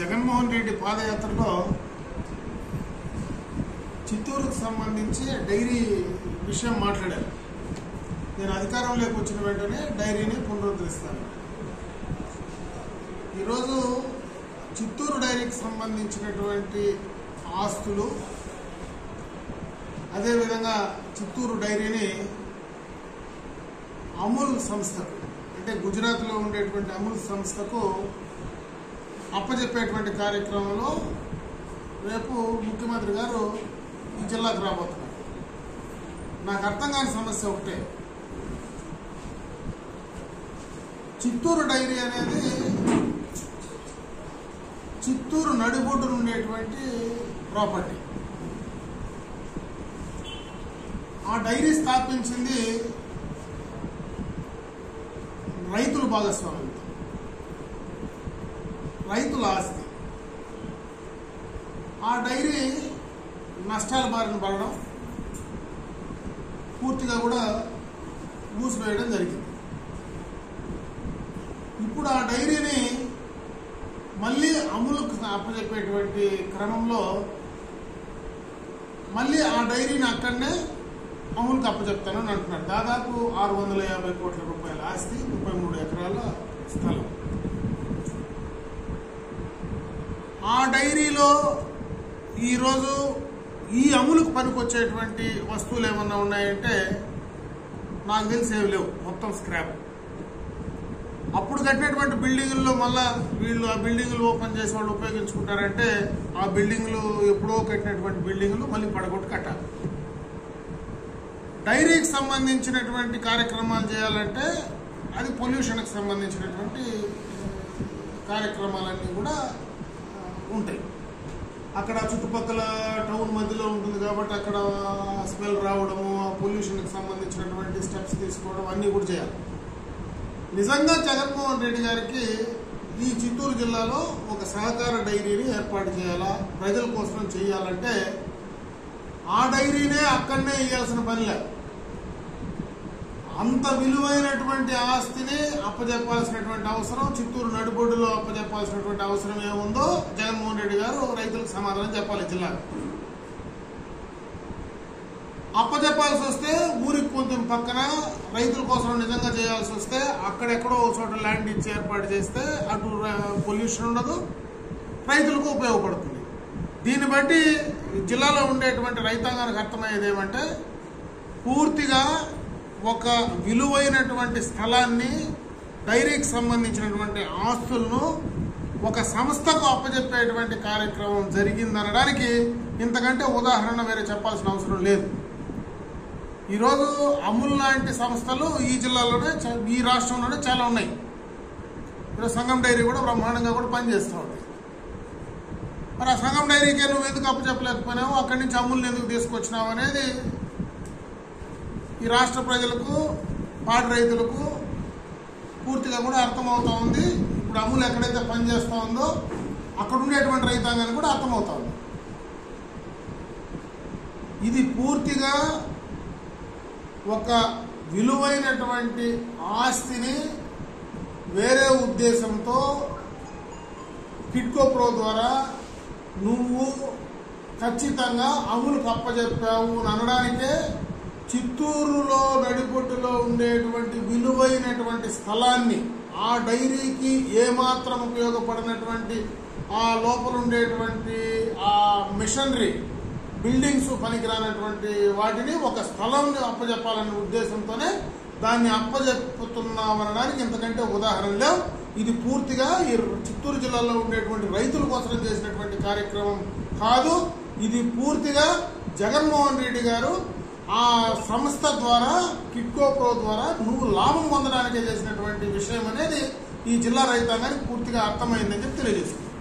జగన్మోహన్ రెడ్డి పాదయాత్రలో చిత్తూరుకు సంబంధించి డైరీ విషయం మాట్లాడారు నేను అధికారంలోకి వచ్చిన వెంటనే డైరీని పునరుద్ధరిస్తాను ఈరోజు చిత్తూరు డైరీకి సంబంధించినటువంటి ఆస్తులు అదేవిధంగా చిత్తూరు డైరీని అమూల్ సంస్థకు అంటే గుజరాత్లో ఉండేటువంటి అమూల్ సంస్థకు అప్పచెప్పేటువంటి కార్యక్రమంలో రేపు ముఖ్యమంత్రి గారు ఈ జిల్లాకు రాబోతున్నారు నాకు అర్థం కాని సమస్య ఒకటే చిత్తూరు డైరీ అనేది చిత్తూరు నడిబొడ్డున ఉండేటువంటి ప్రాపర్టీ ఆ డైరీ స్థాపించింది రైతుల భాగస్వామ్యంతో రైతుల ఆస్తి ఆ డైరీ నష్టాల బారిన పడడం పూర్తిగా కూడా మూసివేయడం జరిగింది ఇప్పుడు ఆ డైరీని మళ్ళీ అమలుకు అప్పచెప్పేటువంటి క్రమంలో మళ్ళీ ఆ డైరీని అక్కడనే అమలుకు అప్పచెప్తానని అంటున్నాడు దాదాపు ఆరు వందల యాభై కోట్ల రూపాయల ఆస్తి ముప్పై మూడు ఎకరాల స్థలం ఆ డైరీలో ఈరోజు ఈ అమలుకు పనికొచ్చేటువంటి వస్తువులు ఏమన్నా ఉన్నాయంటే నాకు తెలిసి ఏమి లేవు మొత్తం స్క్రాప్ అప్పుడు కట్టినటువంటి బిల్డింగుల్లో మళ్ళా వీళ్ళు ఆ బిల్డింగులు ఓపెన్ చేసి వాళ్ళు ఉపయోగించుకుంటారంటే ఆ బిల్డింగులు ఎప్పుడో కట్టినటువంటి బిల్డింగులు మళ్ళీ పడగొట్టి కట్టాలి డైరీకి సంబంధించినటువంటి కార్యక్రమాలు చేయాలంటే అది పొల్యూషన్కి సంబంధించినటువంటి కార్యక్రమాలన్నీ కూడా ఆ, ఉంటాయి అక్కడ చుట్టుపక్కల టౌన్ మధ్యలో ఉంటుంది కాబట్టి అక్కడ స్మెల్ రావడము ఆ పొల్యూషన్కి సంబంధించినటువంటి స్టెప్స్ తీసుకోవడం అన్నీ కూడా చేయాలి నిజంగా జగన్మోహన్ రెడ్డి గారికి ఈ చిత్తూరు జిల్లాలో ఒక సహకార డైరీని ఏర్పాటు చేయాలా ప్రజల కోసం చేయాలంటే ఆ డైరీనే అక్కడనే ఇవ్వాల్సిన పని లేదు అంత విలువైనటువంటి ఆస్తిని అప్పజెప్పాల్సినటువంటి అవసరం చిత్తూరు నడిబొడ్డులో అప్పజెప్పాల్సినటువంటి అవసరం ఏముందో జగన్మోహన్ రెడ్డి గారు రైతులకు సమాధానం చెప్పాలి జిల్లాకు అప్పచెప్పాల్సి వస్తే ఊరికి కొంచెం పక్కన రైతుల కోసం నిజంగా చేయాల్సి వస్తే అక్కడెక్కడో ఒక చోట ల్యాండ్ ఇచ్చి ఏర్పాటు చేస్తే అటు పొల్యూషన్ ఉండదు రైతులకు ఉపయోగపడుతుంది దీన్ని బట్టి జిల్లాలో ఉండేటువంటి రైతాంగానికి అర్థమయ్యేది ఏమంటే పూర్తిగా ఒక విలువైనటువంటి స్థలాన్ని డైరీకి సంబంధించినటువంటి ఆస్తులను ఒక సంస్థకు అప్పచెప్పేటువంటి కార్యక్రమం జరిగిందనడానికి ఇంతకంటే ఉదాహరణ వేరే చెప్పాల్సిన అవసరం లేదు ఈరోజు అమూల్ లాంటి సంస్థలు ఈ జిల్లాలోనే చా- ఈ రాష్ట్రంలోనే చాలా ఉన్నాయి ఈరోజు సంఘం డైరీ కూడా బ్రహ్మాండంగా కూడా పనిచేస్తూ ఉంది మరి ఆ సంఘం డైరీకే నువ్వు ఎందుకు అప్పచెప్పలేకపోయినావు అక్కడి నుంచి అమూల్ని ఎందుకు తీసుకొచ్చినావు అనేది ఈ రాష్ట్ర ప్రజలకు పాడి రైతులకు పూర్తిగా కూడా అర్థమవుతా ఉంది ఇప్పుడు అమూల్ ఎక్కడైతే పనిచేస్తూ ఉందో అక్కడ ఉండేటువంటి రైతాంగానికి కూడా అర్థమవుతా ఉంది ఇది పూర్తిగా ఒక విలువైనటువంటి ఆస్తిని వేరే ఉద్దేశంతో కిడ్కో ప్రో ద్వారా నువ్వు ఖచ్చితంగా అమలుకు అప్పచెప్పావు అని అనడానికే చిత్తూరులో నడిబొట్టులో ఉండేటువంటి విలువైనటువంటి స్థలాన్ని ఆ డైరీకి ఏమాత్రం ఉపయోగపడినటువంటి ఆ లోపల ఉండేటువంటి ఆ మిషనరీ బిల్డింగ్స్ పనికిరానటువంటి వాటిని ఒక స్థలం అప్పచెప్పాలనే ఉద్దేశంతోనే దాన్ని అప్పచెప్పుతున్నామనడానికి ఇంతకంటే ఉదాహరణ లేవు ఇది పూర్తిగా ఈ చిత్తూరు జిల్లాలో ఉండేటువంటి రైతుల కోసం చేసినటువంటి కార్యక్రమం కాదు ఇది పూర్తిగా జగన్మోహన్ రెడ్డి గారు ఆ సంస్థ ద్వారా కిట్కో ప్రో ద్వారా నువ్వు లాభం పొందడానికే చేసినటువంటి విషయం అనేది ఈ జిల్లా రైతాంగానికి పూర్తిగా అర్థమైందని చెప్పి తెలియజేస్తుంది